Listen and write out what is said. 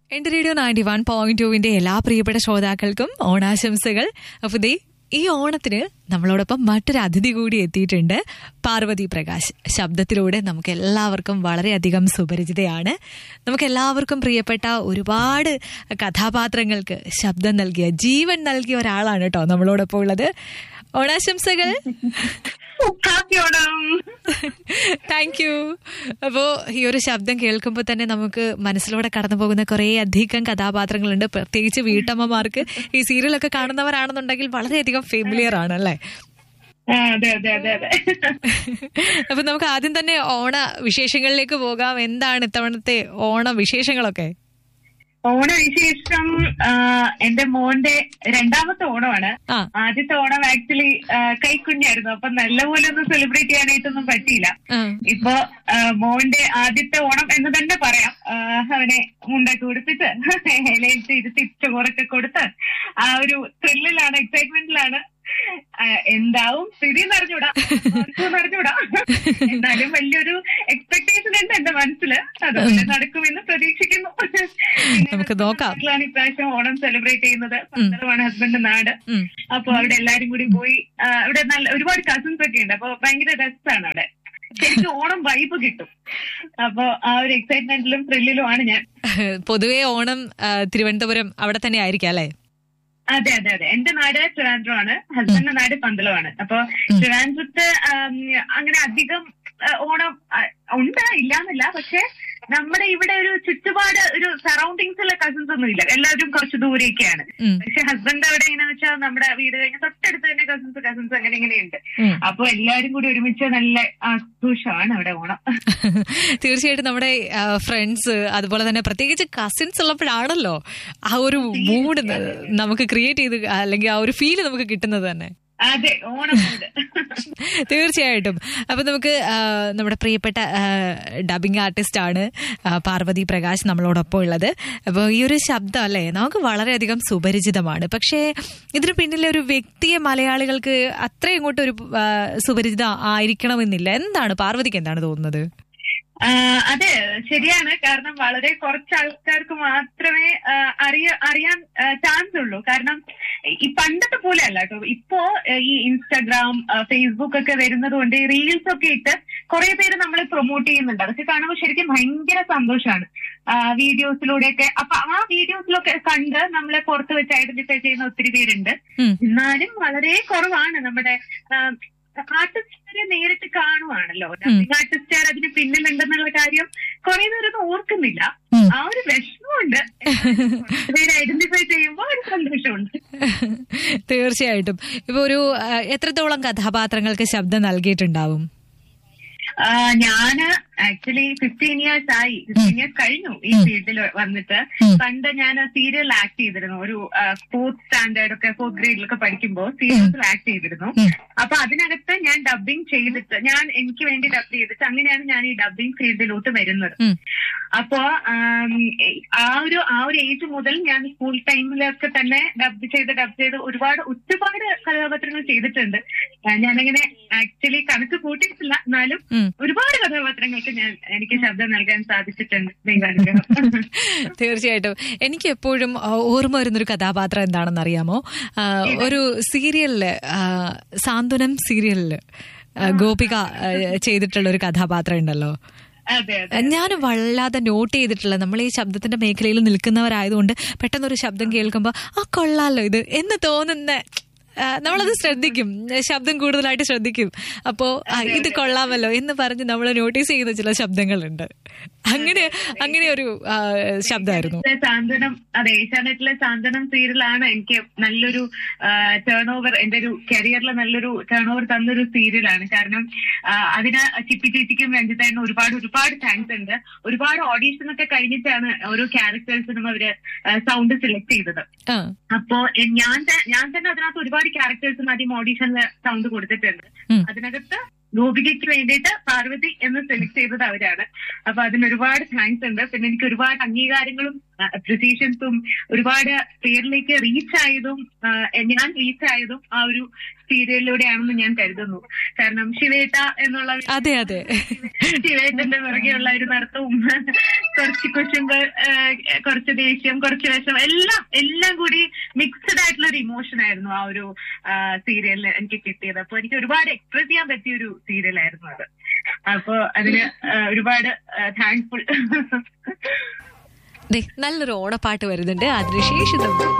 എന്റെ radio ninety one point ടുവിന്റെ എല്ലാ പ്രിയപ്പെട്ട ശ്രോതാക്കൾക്കും ഓണാശംസകൾ അപ്പൊ ദേ ഈ ഓണത്തിന് നമ്മളോടൊപ്പം മറ്റൊരു അതിഥി കൂടി എത്തിയിട്ടുണ്ട് പാർവതി പ്രകാശ് ശബ്ദത്തിലൂടെ നമുക്ക് എല്ലാവർക്കും വളരെയധികം സുപരിചിതയാണ് നമുക്ക് എല്ലാവർക്കും പ്രിയപ്പെട്ട ഒരുപാട് കഥാപാത്രങ്ങൾക്ക് ശബ്ദം നൽകിയ ജീവൻ നൽകിയ ഒരാളാണ് കേട്ടോ നമ്മളോടൊപ്പം ഉള്ളത് ഓണാശംസകൾ ഹാപ്പി ഓണം താങ്ക് യു അപ്പോ ഈ ഒരു ശബ്ദം കേൾക്കുമ്പോൾ തന്നെ നമുക്ക് മനസ്സിലൂടെ കടന്നു പോകുന്ന കുറെ അധികം കഥാപാത്രങ്ങളുണ്ട് പ്രത്യേകിച്ച് വീട്ടമ്മമാർക്ക് ഈ സീരിയലൊക്കെ കാണുന്നവരാണെന്നുണ്ടെങ്കിൽ വളരെയധികം ഫെമിലിയർ ആണ് അല്ലേ ആ, അതെ അതെ അതെ അതെ അപ്പൊ നമുക്ക് ആദ്യം തന്നെ ഓണ വിശേഷങ്ങളിലേക്ക് പോകാം എന്താണ് ഇത്തവണത്തെ ഓണ വിശേഷങ്ങളൊക്കെ ഓണവിശേഷം ആ, എന്റെ മോന്റെ രണ്ടാമത്തെ ഓണമാണ് ആ ആദ്യത്തെ ഓണം ആക്ച്വലി കൈക്കുഞ്ഞായിരുന്നു അപ്പൊ നല്ലപോലെ ഒന്നും സെലിബ്രേറ്റ് ചെയ്യാനായിട്ടൊന്നും പറ്റിയില്ല ആ. ഇപ്പൊ ആ, മോന്റെ ആദ്യത്തെ ഓണം എന്ന് തന്നെ പറയാം ആ, അവനെ മുണ്ടൊക്കെ ഉടുപ്പിച്ച് ഇലയിട്ട് ഇരുത്തി ചോറൊക്കെ കൊടുത്ത് ആ ഒരു ത്രില്ലിലാണ് എക്സൈറ്റ്മെന്റിലാണ് ആ, എന്താവും സ്ഥിതി അറിഞ്ഞൂടാ ആർക്കും അറിഞ്ഞൂടാ എന്നാലും വലിയൊരു എക്സ്പെക്ടേഷൻ ഉണ്ട് എന്റെ മനസ്സിൽ അതുപോലെ നടക്കുമെന്ന് പ്രതീക്ഷിക്കുന്നു നമുക്ക് നോക്കാം. ാണ് ഇപ്രാവശ്യം ഓണം സെലിബ്രേറ്റ് ചെയ്യുന്നത് പന്തളമാണ് ഹസ്ബൻഡ് നാട് ഉം. അപ്പൊ അവിടെ എല്ലാരും കൂടി പോയി ആ, അവിടെ നല്ല ഒരുപാട് കസിൻസ് ഒക്കെ ഉണ്ട് അപ്പൊ ഭയങ്കര രസമാണ് അവിടെ ശരിക്കും ഓണം വൈബ് കിട്ടും അപ്പൊ ആ ഒരു എക്സൈറ്റ്മെന്റിലും ത്രില്ലിലുമാണ് ഞാൻ പൊതുവെ ഓണം ആ, തിരുവനന്തപുരം അവിടെ തന്നെ ആയിരിക്കാം അല്ലേ അതെ അതെ അതെ എന്റെ നാട് ട്രിവാൻഡ്രമാണ് ഹസ്ബൻഡിന്റെ നാട് പന്തളമാണ് അപ്പൊ ട്രിവാൻഡ്രത്ത് ആം, അങ്ങനെ അധികം ആ, ഓണം ആ, ഉണ്ട് ഇല്ലാന്നല്ല പക്ഷെ നമ്മുടെ ഇവിടെ ഒരു ചുറ്റുപാട് ഒരു സറൗണ്ടിങ്സിലെ കസിൻസ് ഒന്നും ഇല്ല എല്ലാവരും കുറച്ച് ദൂരെയൊക്കെയാണ് ഉം. പക്ഷെ ഹസ്ബൻഡ് അവിടെ എങ്ങനെയാന്ന് വെച്ചാൽ നമ്മുടെ വീട് കഴിഞ്ഞ തൊട്ടടുത്ത് തന്നെ കസിൻസ് കസിൻസ് അങ്ങനെ ഇങ്ങനെയുണ്ട് ഉം. അപ്പൊ എല്ലാരും കൂടി ഒരുമിച്ച് നല്ല ആഘോഷമാണ് അവിടെ ഓണം തീർച്ചയായിട്ടും നമ്മുടെ ഫ്രണ്ട്സ് അതുപോലെ തന്നെ പ്രത്യേകിച്ച് കസിൻസ് ഉള്ളപ്പോഴാണല്ലോ ആ ഒരു മൂഡ് നമുക്ക് ക്രിയേറ്റ് ചെയ്ത് അല്ലെങ്കിൽ ആ ഒരു ഫീല് നമുക്ക് കിട്ടുന്നത് തന്നെ അതെ ഓണം മൂട് തീർച്ചയായിട്ടും അപ്പൊ നമുക്ക് ആ, നമ്മുടെ പ്രിയപ്പെട്ട ഡബിംഗ് ആർട്ടിസ്റ്റ് ആണ് ആ, പാർവതി പ്രകാശ് നമ്മളോടൊപ്പം ഉള്ളത് അപ്പോൾ ഈ ഒരു ശബ്ദം അല്ലേ നമുക്ക് വളരെയധികം സുപരിചിതമാണ് പക്ഷേ ഇതിന് പിന്നിലെ ഒരു വ്യക്തിയെ മലയാളികൾക്ക് അത്രയും അങ്ങോട്ട് ഒരു ആ, സുപരിചിത ആയിരിക്കണമെന്നില്ല എന്താണ് പാർവതിക്ക് എന്താണ് തോന്നുന്നത് ആ, അതെ ശരിയാണ് കാരണം വളരെ കുറച്ച് ആൾക്കാർക്ക് മാത്രമേ ആ, അറിയ അറിയാൻ ചാൻസ് ഉള്ളൂ കാരണം ഈ പണ്ടത്തെ പോലെ അല്ല കേട്ടോ ഇപ്പോ ആ, ഈ ഇൻസ്റ്റാഗ്രാം ഫേസ്ബുക്ക് ഒക്കെ വരുന്നത് കൊണ്ട് ഈ റീൽസ് ഒക്കെ ഇട്ട് കുറെ പേര് നമ്മളെ പ്രൊമോട്ട് ചെയ്യുന്നുണ്ട് അതൊക്കെ കാണുമ്പോൾ ശരിക്കും ഭയങ്കര സന്തോഷമാണ് വീഡിയോസിലൂടെയൊക്കെ അപ്പൊ ആ വീഡിയോസിലൊക്കെ കണ്ട് നമ്മളെ പുറത്ത് വെച്ച് ഐഡന്റിഫൈ ചെയ്യുന്ന ഒത്തിരി പേരുണ്ട് ഉം. എന്നാലും വളരെ കുറവാണ് നമ്മുടെ ആർട്ടിസ്റ്റിനെ നേരിട്ട് കാണുവാണല്ലോ ആർട്ടിസ്റ്റുകാർ അതിന് പിന്നിലുണ്ടെന്നുള്ള കാര്യം കുറെ പേരൊന്നും ഓർക്കുന്നില്ല ഉം. ആ ഒരു വിഷമമുണ്ട് പേര് ഐഡന്റിഫൈ ചെയ്യുമ്പോൾ ഒരു സന്തോഷമുണ്ട് തീർച്ചയായിട്ടും ഇപ്പൊ ഒരു ആ, എത്രത്തോളം കഥാപാത്രങ്ങൾക്ക് ശബ്ദം നൽകിയിട്ടുണ്ടാവും ആ, ഞാന് ആക്ച്വലി ഫിഫ്റ്റീൻ ഇയേഴ്സ് ആയി ഫിഫ്റ്റീൻ ഇയേഴ്സ് കഴിഞ്ഞു ഈ ഫീൽഡിൽ വന്നിട്ട് പണ്ട് ഞാൻ സീരിയൽ ആക്ട് ചെയ്തിരുന്നു ഒരു ഫോർത്ത് സ്റ്റാൻഡേർഡ് ഒക്കെ ഫോർത്ത് ഗ്രേഡിലൊക്കെ പഠിക്കുമ്പോൾ സീരിയൽസിൽ ആക്ട് ചെയ്തിരുന്നു അപ്പൊ അതിനകത്ത് ഞാൻ ഡബിങ് ചെയ്തിട്ട് ഞാൻ എനിക്ക് വേണ്ടി ഡബ് ചെയ്തിട്ട് അങ്ങനെയാണ് ഞാൻ ഈ ഡബിങ് ഫീൽഡിലോട്ട് വരുന്നത് ഉം. അപ്പോ ആം, ആ ഒരു ആ ഒരു ഏജ് മുതൽ ഞാൻ സ്കൂൾ ടൈമിലൊക്കെ തന്നെ ഡബ് ചെയ്ത് ഡബ് ചെയ്ത് ഒരുപാട് ഒരുപാട് കഥാപാത്രങ്ങൾ ചെയ്തിട്ടുണ്ട് ആ, ഞാനങ്ങനെ ആക്ച്വലി കണക്ക് കൂട്ടിയിട്ടില്ല എന്നാലും ഉം. ഒരുപാട് കഥാപാത്രങ്ങൾക്ക് ഞാൻ എനിക്ക് ശബ്ദം നൽകാൻ സാധിച്ചിട്ടുണ്ട് ദൈവാനുഗ്രഹം തീർച്ചയായിട്ടും എനിക്ക് എപ്പോഴും ആ, ഓർമ്മ വരുന്നൊരു കഥാപാത്രം എന്താണെന്ന് അറിയാമോ ആ, ഒരു സീരിയലില് ആ, സാന്ത്വനം സീരിയലില് ആ, ഗോപിക ആ, ചെയ്തിട്ടുള്ള ഒരു കഥാപാത്രം ഉണ്ടല്ലോ അതെ അതെ ഞാൻ വല്ലാതെ നോട്ട് ചെയ്തിട്ടുള്ള നമ്മൾ ഈ ശബ്ദത്തിന്റെ മേഖലയിൽ നിൽക്കുന്നവരായതുകൊണ്ട് പെട്ടെന്നൊരു ശബ്ദം കേൾക്കുമ്പോൾ ആ കൊള്ളാലോ ഇത് എന്ന് തോന്നുന്ന ആ, നമ്മളത് ശ്രദ്ധിക്കും ശബ്ദം കൂടുതലായിട്ട് ശ്രദ്ധിക്കും അപ്പോ ആ, ഇത് കൊള്ളാമല്ലോ എന്ന് പറഞ്ഞ് നമ്മൾ നോട്ടീസ് ചെയ്യുന്ന ചില ശബ്ദങ്ങളുണ്ട് അങ്ങനെ അങ്ങനെ ഒരു ആ, ശബ്ദമായിരുന്നു ഇതിലെ സാന്ത്വനം അതെ ഏഷ്യാനെറ്റിലെ സാന്ത്വനം സീരിയലാണ് എനിക്ക് നല്ലൊരു ടേൺ ഓവർ എന്റെ ഒരു കരിയറിൽ നല്ലൊരു ടേൺ ഓവർ തന്നൊരു സീരിയലാണ് കാരണം ആ, അതിന് ചിപ്പി ചേച്ചിക്കും രഞ്ജിത്തേനും ഒരുപാട് ഒരുപാട് താങ്ക്സ് ഉണ്ട് ഒരുപാട് ഓഡീഷൻ ഒക്കെ കഴിഞ്ഞിട്ടാണ് ഓരോ ക്യാരക്ടേഴ്സിനും അവര് സൗണ്ട് സെലക്ട് ചെയ്തത് ആ അപ്പോ എ- ഞാൻ ത- ഞാൻ തന്നെ അതിനകത്ത് ഒരുപാട് ക്യാരക്ടേഴ്സിന് ആദ്യം ഓഡീഷനിൽ സൗണ്ട് കൊടുത്തിട്ടുണ്ട് ഉം. അതിനകത്ത് ഗോപികയ്ക്ക് വേണ്ടിയിട്ട് പാർവതി എന്ന് സെലക്ട് ചെയ്തത് അവരാണ് അപ്പൊ അതിന് ഒരുപാട് താങ്ക്സ് ഉണ്ട് പിന്നെ എനിക്ക് ഒരുപാട് അംഗീകാരങ്ങളും അപ്രിസിയേഷൻസും ഒരുപാട് പേരിലേക്ക് റീച്ച് ആയതും ആ, ഞാൻ റീച്ച് ആയതും ആ ഒരു സീരിയലിലൂടെയാണെന്ന് ഞാൻ കരുതുന്നു കാരണം ശിവേട്ട എന്നുള്ള അതെ അതെ ശിവേട്ടന്റെ പിറകെയുള്ള ഒരു നടത്തവും കുറച്ച് കുശുമ്പ് ആ, കുറച്ച് ദേഷ്യം കുറച്ച് വിഷം എല്ലാം എല്ലാം കൂടി മിക്സഡ് ആയിട്ടുള്ള ഒരു ഇമോഷൻ ആയിരുന്നു ആ ഒരു സീരിയലിൽ എനിക്ക് കിട്ടിയത് അപ്പൊ എനിക്ക് ഒരുപാട് എക്സ്പ്രസ് ചെയ്യാൻ പറ്റിയ ഒരു സീരിയലായിരുന്നു അത് അപ്പൊ അതിന് ആ, ഒരുപാട് താങ്ക്ഫുൾ ദേ, നല്ലൊരു ഓണപ്പാട്ട് വരുന്നുണ്ട് അതിനുശേഷം നമുക്ക്